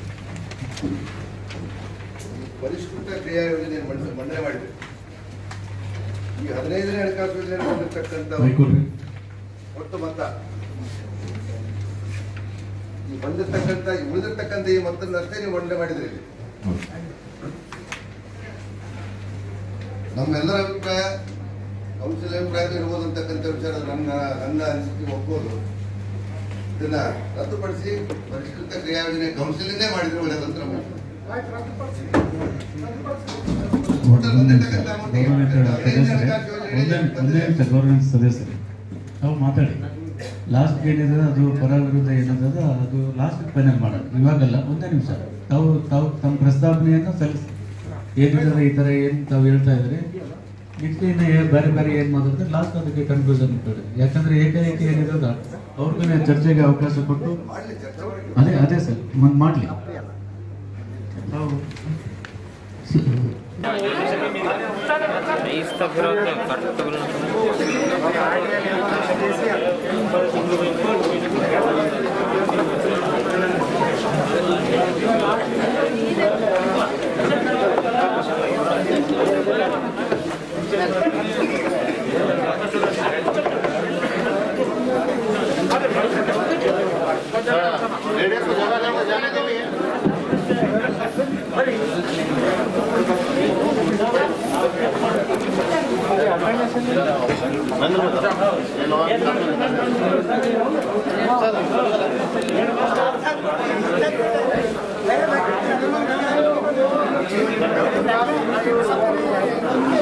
ಈ ಪರಿಷ್ಕೃತ ಕ್ರಿಯಾ ಯೋಜನೆ ಮಂಡ- ಮಂಡನೆ ಮಾಡಿದೆ ಈ ಹದಿನೈದನೇ ಹಣಕಾಸು ಯೋಜನೆ ಬಂದಿರತಕ್ಕಂಥ ಮೈಕೂರು. ಒಟ್ಟು ಮೊತ್ತ ಈ ಬಂದಿರತಕ್ಕಂಥ ಈ ಉಳಿದಿರ್ತಕ್ಕಂಥ ಈ ಮೊತ್ತದಷ್ಟೇ ನೀವು ಮಂಡನೆ ಮಾಡಿದ್ರಿ ಇಲ್ಲಿ. ನಮ್ಮೆಲ್ಲರ ಅಭಿಪ್ರಾಯ ಕೌನ್ಸಿಲ್ ಅಭಿಪ್ರಾಯ ಇರ್ಬೋದು ಅಂತಕ್ಕಂಥ ವಿಚಾರ ನನ್ನ ನನ್ನ ಅನಿಸಿಕೆ ಒಪ್ಪೋದು ಇದನ್ನ ರದ್ದುಪಡಿಸಿ ಪರಿಷ್ಕೃತ ಕ್ರಿಯಾ ಯೋಜನೆ ಕೌನ್ಸಿಲಿಂದೇ ಮಾಡಿದ್ರೆ ಒಳ್ಳೆಯದಂತ ನಮ್ಮ ಗೌರವಾನ್ವಿತ ಸದಸ್ಯರೇ ಒಂದೇ ಒಂದೇ ನಿಮಿಷ ಗೌರವಾನ್ವಿತ ಸದಸ್ಯರೇ ತಾವು ಮಾತಾಡಿ ಲಾಸ್ಟ್ ಏನಿದೆ ಅದು ಪರ ವಿರುದ್ಧ ಏನಿದೆ ಅದು ಲಾಸ್ಟ್ ಫೈನಲ್ ಮಾಡೋದು ಇವಾಗಲ್ಲ ಒಂದೇ ನಿಮಿಷ ತಾವು ತಾವು ತಮ್ಮ ಪ್ರಸ್ತಾವನೆಯನ್ನು ಸಲ್ಲಿಸಿ ಏನಿದೆ ಈ ಥರ ಏನು ತಾವು ಹೇಳ್ತಾ ಇದ್ರಿ ನೆಕ್ಸ್ಟ್ ಇನ್ನು ಏ- ಬೇರೆ ಬೇರೆ ಏನು ಮಾತಾಡಿದ್ರೆ ಲಾಸ್ಟ್ ಅದಕ್ಕೆ ಕನ್ಕ್ಲೂಷನ್ ಕೊಡಿ ಯಾಕಂದ್ರೆ ಏಕಾಏಕಿ ಏನಿದೆ ಅವ್ರಿಗೂ ಚರ್ಚೆಗೆ ಅವಕಾಶ ಕೊಟ್ಟು ಅದೇ ಅದೇ ಸರ್ ಒಂದು ಮಾಡಲಿ ತಾವು Thank you.